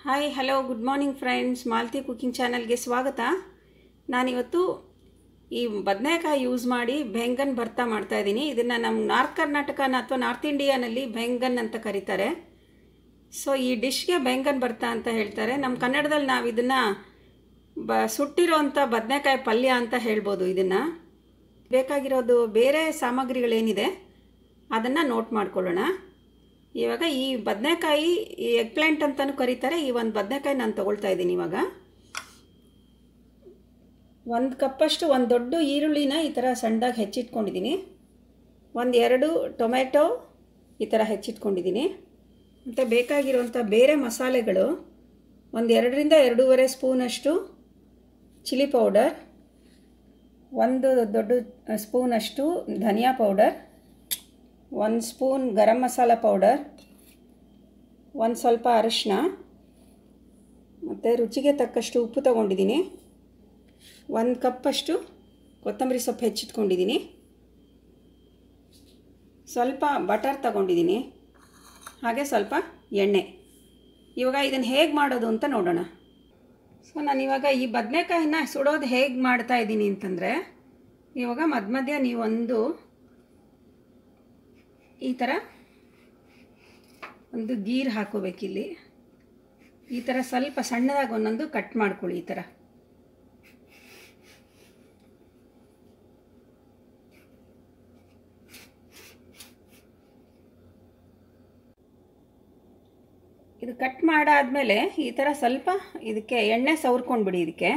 hi hello good morning friends Malti cooking ಚಾನಲ್ಗೆ ಸ್ವಾಗತ ನಾನಿವತ್ತು ಈ ಬದನೆಕಾಯಿ ಯೂಸ್ ಮಾಡಿ ಬೆಂಗನ್ ಭರ್ತಾ ಮಾಡ್ತಾ ಇದ್ದೀನಿ ಇದನ್ನು ನಮ್ಮ ನಾರ್ತ್ ಕರ್ನಾಟಕನ ಅಥವಾ ನಾರ್ತ್ ಇಂಡಿಯಾನಲ್ಲಿ ಬೆಂಗನ್ ಅಂತ ಕರೀತಾರೆ ಸೊ ಈ ಡಿಶ್ಗೆ ಬೆಂಗನ್ ಭರ್ತಾ ಅಂತ ಹೇಳ್ತಾರೆ ನಮ್ಮ ಕನ್ನಡದಲ್ಲಿ ನಾವು ಇದನ್ನು ಬ ಸುಟ್ಟಿರೋವಂಥ ಬದನೆಕಾಯಿ ಪಲ್ಯ ಅಂತ ಹೇಳ್ಬೋದು ಇದನ್ನು ಬೇಕಾಗಿರೋದು ಬೇರೆ ಸಾಮಗ್ರಿಗಳೇನಿದೆ ಅದನ್ನು ನೋಟ್ ಮಾಡ್ಕೊಳ್ಳೋಣ ಇವಾಗ ಈ ಬದನೆಕಾಯಿ ಈ ಎಗ್ ಪ್ಲ್ಯಾಂಟ್ ಅಂತಲೂ ಕರೀತಾರೆ ಈ ಒಂದು ಬದನೆಕಾಯಿ ನಾನು ತೊಗೊಳ್ತಾ ಇದ್ದೀನಿ ಇವಾಗ ಒಂದು ಕಪ್ಪಷ್ಟು ಒಂದು ದೊಡ್ಡ ಈರುಳ್ಳಿನ ಈ ಥರ ಸಣ್ಣದಾಗಿ ಹೆಚ್ಚಿಟ್ಕೊಂಡಿದ್ದೀನಿ ಒಂದು ಎರಡು ಟೊಮೆಟೊ ಈ ಥರ ಹೆಚ್ಚಿಟ್ಕೊಂಡಿದ್ದೀನಿ ಮತ್ತು ಬೇಕಾಗಿರುವಂಥ ಬೇರೆ ಮಸಾಲೆಗಳು ಒಂದು ಎರಡರಿಂದ ಎರಡೂವರೆ ಸ್ಪೂನಷ್ಟು ಚಿಲ್ಲಿ ಪೌಡರ್ ಒಂದು ದೊಡ್ಡ ಸ್ಪೂನಷ್ಟು ಧನಿಯಾ ಪೌಡರ್ ಒಂದು ಸ್ಪೂನ್ ಗರಂ ಮಸಾಲ ಪೌಡರ್ ಒಂದು ಸ್ವಲ್ಪ ಅರಿಶಿನ ಮತ್ತು ರುಚಿಗೆ ತಕ್ಕಷ್ಟು ಉಪ್ಪು ತಗೊಂಡಿದ್ದೀನಿ ಒಂದು ಕಪ್ಪಷ್ಟು ಕೊತ್ತಂಬರಿ ಸೊಪ್ಪು ಹೆಚ್ಚಿಟ್ಕೊಂಡಿದ್ದೀನಿ ಸ್ವಲ್ಪ ಬಟರ್ ತಗೊಂಡಿದ್ದೀನಿ ಹಾಗೆ ಸ್ವಲ್ಪ ಎಣ್ಣೆ ಇವಾಗ ಇದನ್ನು ಹೇಗೆ ಮಾಡೋದು ಅಂತ ನೋಡೋಣ ಸೊ ನಾನಿವಾಗ ಈ ಬದನೆಕಾಯಿನ ಸುಡೋದು ಹೇಗೆ ಮಾಡ್ತಾ ಇದ್ದೀನಿ ಅಂತಂದರೆ ಇವಾಗ ಮಧ್ಯ ಮಧ್ಯ ನೀವೊಂದು ಈ ಥರ ಒಂದು ಗೀರ್ ಹಾಕೋಬೇಕಿಲ್ಲಿ ಈ ಥರ ಸ್ವಲ್ಪ ಸಣ್ಣದಾಗಿ ಒಂದೊಂದು ಕಟ್ ಮಾಡ್ಕೊಳ್ಳಿ ಈ ಥರ ಇದು ಕಟ್ ಮಾಡಾದಮೇಲೆ ಈ ಥರ ಸ್ವಲ್ಪ ಇದಕ್ಕೆ ಎಣ್ಣೆ ಸವರ್ಕೊಂಡ್ಬಿಡಿ ಇದಕ್ಕೆ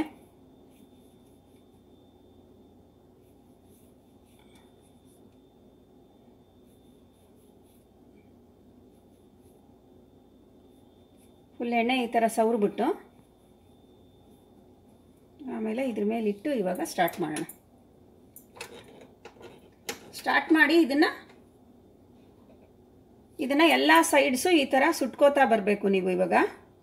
ಫುಲ್ ಎಣ್ಣೆ ಈ ಥರ ಸವರ್ಬಿಟ್ಟು ಆಮೇಲೆ ಇದ್ರ ಮೇಲೆ ಇಟ್ಟು ಇವಾಗ ಸ್ಟಾರ್ಟ್ ಮಾಡೋಣ ಸ್ಟಾರ್ಟ್ ಮಾಡಿ ಇದನ್ನು ಇದನ್ನು ಎಲ್ಲ ಸೈಡ್ಸು ಈ ಥರ ಸುಟ್ಕೋತಾ ಬರಬೇಕು ನೀವು ಇವಾಗ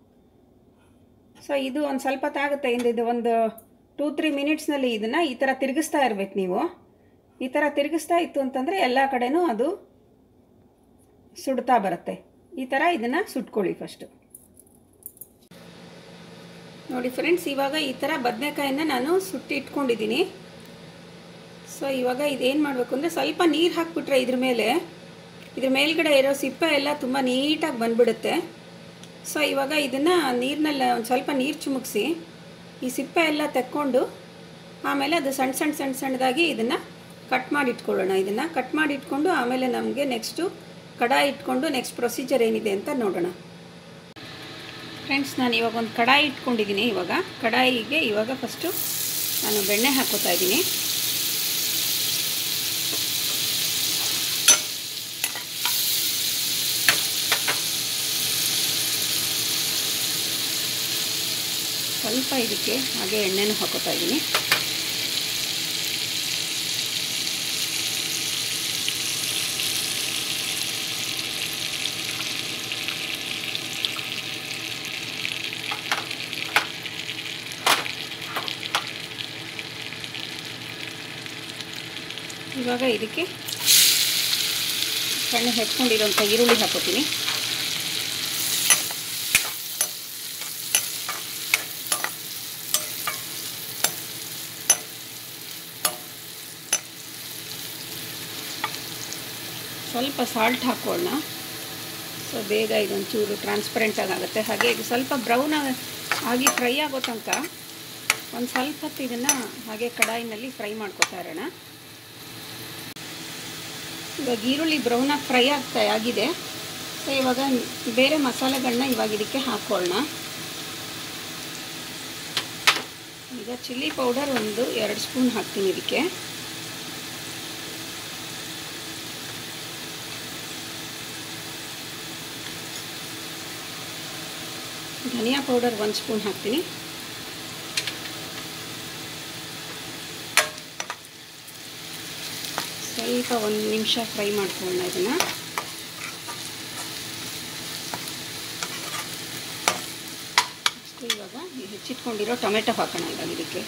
ಸೊ ಇದು ಒಂದು ಸ್ವಲ್ಪ ತಾಗುತ್ತೆ ಇಂದು ಇದು ಒಂದು ಟೂ ತ್ರೀ ಮಿನಿಟ್ಸ್ನಲ್ಲಿ ಇದನ್ನು ಈ ಥರ ತಿರುಗಿಸ್ತಾ ಇರ್ಬೇಕು ನೀವು ಈ ಥರ ತಿರುಗಿಸ್ತಾ ಇತ್ತು ಅಂತಂದರೆ ಎಲ್ಲ ಕಡೆನೂ ಅದು ಸುಡ್ತಾ ಬರುತ್ತೆ ಈ ಥರ ಇದನ್ನು ಸುಟ್ಕೊಳ್ಳಿ ಫಸ್ಟು ನೋಡಿ ಫ್ರೆಂಡ್ಸ್ ಇವಾಗ ಈ ಥರ ಬದನೆಕಾಯಿನ ನಾನು ಸುಟ್ಟು ಇಟ್ಕೊಂಡಿದ್ದೀನಿ ಸೊ ಇವಾಗ ಇದೇನು ಮಾಡಬೇಕು ಅಂದರೆ ಸ್ವಲ್ಪ ನೀರು ಹಾಕ್ಬಿಟ್ರೆ ಇದ್ರ ಮೇಲೆ ಇದ್ರ ಮೇಲ್ಗಡೆ ಇರೋ ಸಿಪ್ಪೆ ಎಲ್ಲ ತುಂಬ ನೀಟಾಗಿ ಬಂದ್ಬಿಡುತ್ತೆ ಸೊ ಇವಾಗ ಇದನ್ನು ನೀರಿನಲ್ಲಿ ಒಂದು ಸ್ವಲ್ಪ ನೀರು ಚುಮುಕ್ಸಿ ಈ ಸಿಪ್ಪೆ ಎಲ್ಲ ತೆಕ್ಕೊಂಡು ಆಮೇಲೆ ಅದು ಸಣ್ಣ ಸಣ್ಣ ಸಣ್ಣ ಸಣ್ಣದಾಗಿ ಇದನ್ನು ಕಟ್ ಮಾಡಿ ಇಟ್ಕೊಳ್ಳೋಣ ಇದನ್ನು ಕಟ್ ಮಾಡಿ ಇಟ್ಕೊಂಡು ಆಮೇಲೆ ನಮಗೆ ನೆಕ್ಸ್ಟು ಕಡಾಯಿ ಇಟ್ಕೊಂಡು ನೆಕ್ಸ್ಟ್ ಪ್ರೊಸೀಜರ್ ಏನಿದೆ ಅಂತ ನೋಡೋಣ ಫ್ರೆಂಡ್ಸ್ ನಾನು ಇವಾಗ ಒಂದು ಕಡಾಯಿ ಇಟ್ಕೊಂಡಿದ್ದೀನಿ ಇವಾಗ ಕಡಾಯಿಗೆ ಇವಾಗ ಫಸ್ಟು ನಾನು ಬೆಣ್ಣೆ ಹಾಕೋತಾ ಇದ್ದೀನಿ ಸ್ವಲ್ಪ ಇದಕ್ಕೆ ಹಾಗೆ ಎಣ್ಣೆನೂ ಹಾಕೋತಾ ಇದ್ದೀನಿ ಇವಾಗ ಇದಕ್ಕೆ ಸಣ್ಣ ಹೆಚ್ಕೊಂಡಿರೋಂಥ ಈರುಳ್ಳಿ ಹಾಕೋತೀನಿ ಸ್ವಲ್ಪ ಸಾಲ್ಟ್ ಹಾಕೋಣ ಸೊ ಬೇಗ ಇದೊಂಚೂರು ಟ್ರಾನ್ಸ್ಪರೆಂಟಾಗಿ ಆಗುತ್ತೆ ಹಾಗೆ ಇದು ಸ್ವಲ್ಪ ಬ್ರೌನ್ ಆಗಿ ಫ್ರೈ ಆಗೋ ತನಕ ಒಂದು ಸ್ವಲ್ಪ ಹೊತ್ತು ಇದನ್ನು ಹಾಗೆ ಕಡಾಯಿನಲ್ಲಿ ಫ್ರೈ ಮಾಡ್ಕೊತಾ ಇರೋಣ ಇವಾಗ ಈರುಳ್ಳಿ ಬ್ರೌನಾಗಿ ಫ್ರೈ ಆಗ್ತಾ ಆಗಿದೆ ಸೊ ಇವಾಗ ಬೇರೆ ಮಸಾಲೆಗಳನ್ನ ಇವಾಗ ಇದಕ್ಕೆ ಹಾಕ್ಕೊಳ್ಳೋಣ ಈಗ ಚಿಲ್ಲಿ ಪೌಡರ್ ಒಂದು ಎರಡು ಸ್ಪೂನ್ ಹಾಕ್ತೀನಿ ಇದಕ್ಕೆ ಧನಿಯಾ ಪೌಡರ್ ಒಂದು ಸ್ಪೂನ್ ಹಾಕ್ತೀನಿ ಸ್ವಲ್ಪ ಒಂದು ನಿಮಿಷ ಫ್ರೈ ಮಾಡ್ಕೊಳ್ಳೋಣ ಇದನ್ನು ಅಷ್ಟು ಇವಾಗ ಹೆಚ್ಚಿಟ್ಕೊಂಡಿರೋ ಟೊಮೆಟೊ ಹಾಕೋಣ ಇವಾಗ ಇದಕ್ಕೆ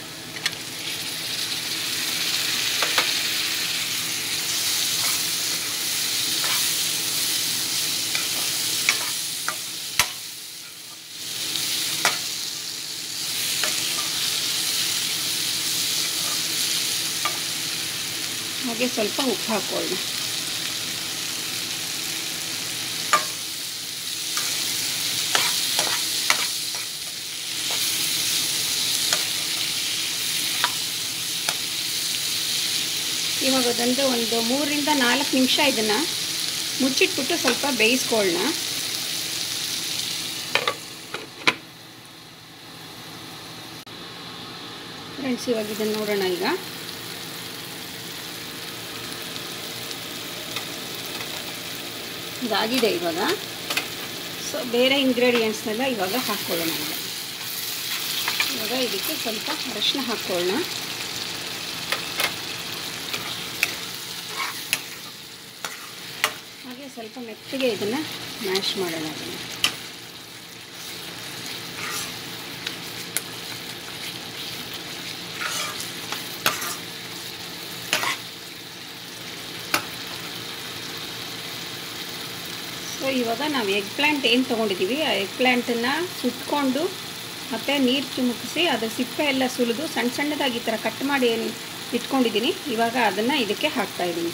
ಹಾಗೆ ಸ್ವಲ್ಪ ಉಪ್ಪು ಹಾಕ್ಕೊಳ್ಳೋಣ ಇವಾಗ ಅದೊಂದು ಒಂದು ಮೂರರಿಂದ ನಾಲ್ಕು ನಿಮಿಷ ಇದನ್ನು ಮುಚ್ಚಿಟ್ಬಿಟ್ಟು ಸ್ವಲ್ಪ ಬೇಯಿಸ್ಕೊಳ್ಳೋಣ ಫ್ರೆಂಡ್ಸ್ ಇವಾಗ ಇದನ್ನು ನೋಡೋಣ ಈಗ ಇದಾಗಿದೆ ಇವಾಗ ಸೊ ಬೇರೆ ಇಂಗ್ರೀಡಿಯೆಂಟ್ಸ್ನೆಲ್ಲ ಇವಾಗ ಹಾಕ್ಕೊಳ್ಳೋಣ ಈಗ ಇವಾಗ ಇದಕ್ಕೆ ಸ್ವಲ್ಪ ಅರಶಿನ ಹಾಕ್ಕೊಳ್ಳೋಣ ಹಾಗೆ ಸ್ವಲ್ಪ ಮೆತ್ತಗೆ ಇದನ್ನು ಮ್ಯಾಶ್ ಮಾಡೋಣ ಅದನ್ನು ಸೊ ಇವಾಗ ನಾವು ಎಗ್ ಪ್ಲ್ಯಾಂಟ್ ಏನು ತೊಗೊಂಡಿದ್ದೀವಿ ಆ ಎಗ್ ಪ್ಲ್ಯಾಂಟನ್ನು ಸುಟ್ಕೊಂಡು ಮತ್ತು ನೀರು ಚಿಮುಕಿಸಿ ಅದರ ಸಿಪ್ಪೆ ಎಲ್ಲ ಸುಲಿದು ಸಣ್ಣ ಸಣ್ಣದಾಗಿ ಈ ಥರ ಕಟ್ ಮಾಡಿ ಏನು ಇಟ್ಕೊಂಡಿದ್ದೀನಿ ಇವಾಗ ಅದನ್ನು ಇದಕ್ಕೆ ಹಾಕ್ತಾಯಿದ್ದೀನಿ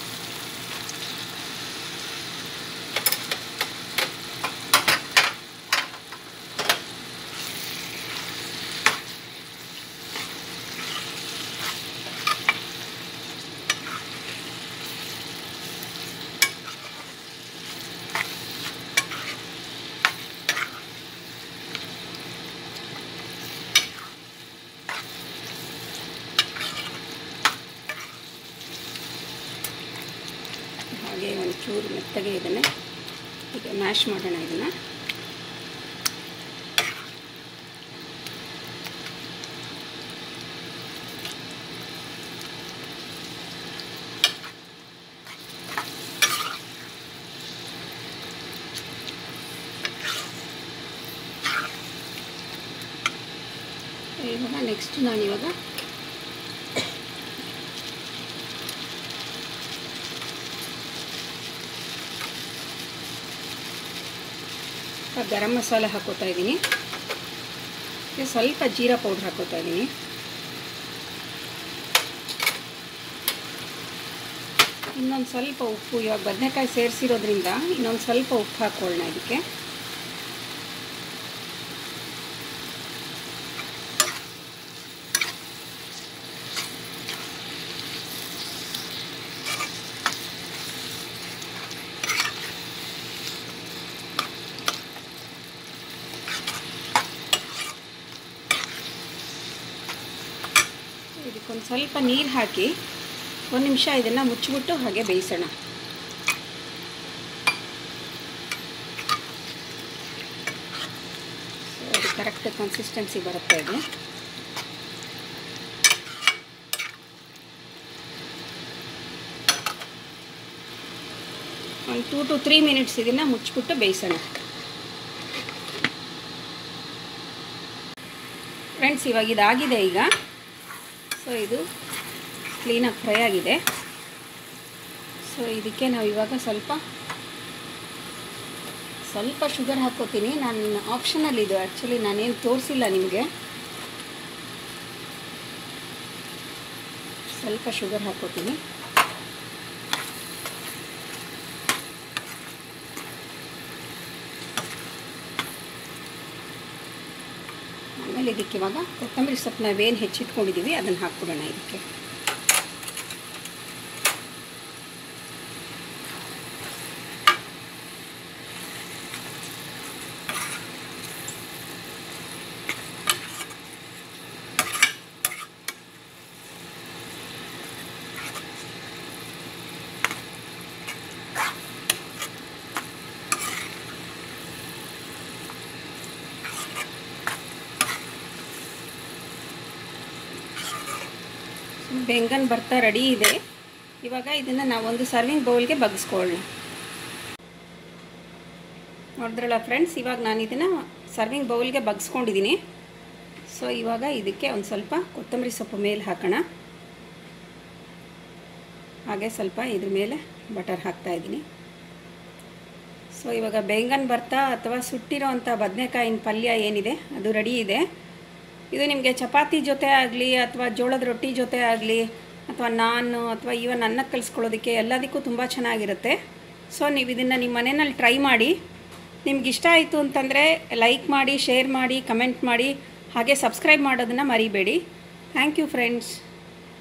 ಹಾಗೆ ಒಂಚೂರು ಮೆತ್ತಗೆ ಇದನ್ನು ಈಗ ಮ್ಯಾಶ್ ಮಾಡೋಣ ಇದನ್ನು ಇವಾಗ ನೆಕ್ಸ್ಟ್ ನಾನಿವಾಗ ಗರಂ ಮಸಾಲೆ ಹಾಕೋತಾ ಇದ್ದೀನಿ ಸ್ವಲ್ಪ ಜೀರಾ ಪೌಡ್ರ್ ಹಾಕೋತಾ ಇದ್ದೀನಿ ಇನ್ನೊಂದು ಸ್ವಲ್ಪ ಉಪ್ಪು ಇವಾಗ ಬದನೆಕಾಯಿ ಸೇರಿಸಿರೋದ್ರಿಂದ ಇನ್ನೊಂದು ಸ್ವಲ್ಪ ಉಪ್ಪು ಹಾಕ್ಕೊಳ್ಳೋಣ ಇದಕ್ಕೆ ಇದಕ್ಕೊಂದು ಸ್ವಲ್ಪ ನೀರು ಹಾಕಿ ಒಂದು ನಿಮಿಷ ಇದನ್ನು ಮುಚ್ಚಿಬಿಟ್ಟು ಹಾಗೆ ಬೇಯಿಸೋಣ ಸೊ ಅದು ಕರೆಕ್ಟ್ ಕನ್ಸಿಸ್ಟೆನ್ಸಿ ಬರುತ್ತೆ ಇದು ಒಂದು ಟೂ ಟು ತ್ರೀ ಮಿನಿಟ್ಸ್ ಇದನ್ನು ಮುಚ್ಚಿಬಿಟ್ಟು ಬೇಯಿಸೋಣ ಫ್ರೆಂಡ್ಸ್ ಇವಾಗ ಇದಾಗಿದೆ ಈಗ ಸೊ ಇದು ಕ್ಲೀನಾಗಿ ಫ್ರೈ ಆಗಿದೆ ಸೊ ಇದಕ್ಕೆ ನಾವು ಇವಾಗ ಸ್ವಲ್ಪ ಸ್ವಲ್ಪ ಶುಗರ್ ಹಾಕ್ಕೋತೀನಿ ನಾನು ಆಪ್ಷನಲ್ಲಿ ಇದು ಆ್ಯಕ್ಚುಲಿ ನಾನೇನು ತೋರಿಸಿಲ್ಲ ನಿಮಗೆ ಸ್ವಲ್ಪ ಶುಗರ್ ಹಾಕ್ಕೋತೀನಿ ಆಮೇಲೆ ಇದಕ್ಕೆ ಇವಾಗ ಕೊತ್ತಂಬರಿ ಸೊಪ್ಪು ನಾವೇನು ಹೆಚ್ಚಿಟ್ಕೊಂಡಿದ್ದೀವಿ ಅದನ್ನು ಹಾಕ್ಬಿಡೋಣ ಇದಕ್ಕೆ ಬೆಂಗನ್ ಬರ್ತಾ ರೆಡಿ ಇದೆ ಇವಾಗ ಇದನ್ನು ನಾವೊಂದು ಸರ್ವಿಂಗ್ ಬೌಲ್ಗೆ ಬಗ್ಸ್ಕೊಳ್ಳೋಣ ನೋಡಿದ್ರಲ್ಲ ಫ್ರೆಂಡ್ಸ್ ಇವಾಗ ನಾನು ಇದನ್ನು ಸರ್ವಿಂಗ್ ಬೌಲ್ಗೆ ಬಗ್ಸ್ಕೊಂಡಿದ್ದೀನಿ ಸೊ ಇವಾಗ ಇದಕ್ಕೆ ಒಂದು ಸ್ವಲ್ಪ ಕೊತ್ತಂಬರಿ ಸೊಪ್ಪು ಮೇಲೆ ಹಾಕೋಣ ಹಾಗೆ ಸ್ವಲ್ಪ ಇದ್ರ ಮೇಲೆ ಬಟರ್ ಹಾಕ್ತಾ ಇದ್ದೀನಿ ಸೊ ಇವಾಗ ಬೆಂಗನ್ ಭರ್ತಾ ಅಥವಾ ಸುಟ್ಟಿರೋ ಅಂಥ ಬದನೆಕಾಯಿನ ಪಲ್ಯ ಏನಿದೆ ಅದು ರೆಡಿ ಇದೆ ಇದು ನಿಮಗೆ ಚಪಾತಿ ಜೊತೆ ಆಗಲಿ ಅಥವಾ ಜೋಳದ ರೊಟ್ಟಿ ಜೊತೆ ಆಗಲಿ ಅಥವಾ ನಾನು ಅಥವಾ ಈವನ್ ಅನ್ನಕ್ಕೆ ಕಲಿಸ್ಕೊಳ್ಳೋದಕ್ಕೆ ಎಲ್ಲದಕ್ಕೂ ತುಂಬ ಚೆನ್ನಾಗಿರುತ್ತೆ ಸೊ ನೀವು ಇದನ್ನು ನಿಮ್ಮ ಮನೆಯಲ್ಲಿ ಟ್ರೈ ಮಾಡಿ ನಿಮ್ಗೆ ಇಷ್ಟ ಆಯಿತು ಅಂತಂದರೆ ಲೈಕ್ ಮಾಡಿ ಶೇರ್ ಮಾಡಿ ಕಮೆಂಟ್ ಮಾಡಿ ಹಾಗೆ ಸಬ್ಸ್ಕ್ರೈಬ್ ಮಾಡೋದನ್ನು ಮರಿಬೇಡಿ ಥ್ಯಾಂಕ್ ಯು ಫ್ರೆಂಡ್ಸ್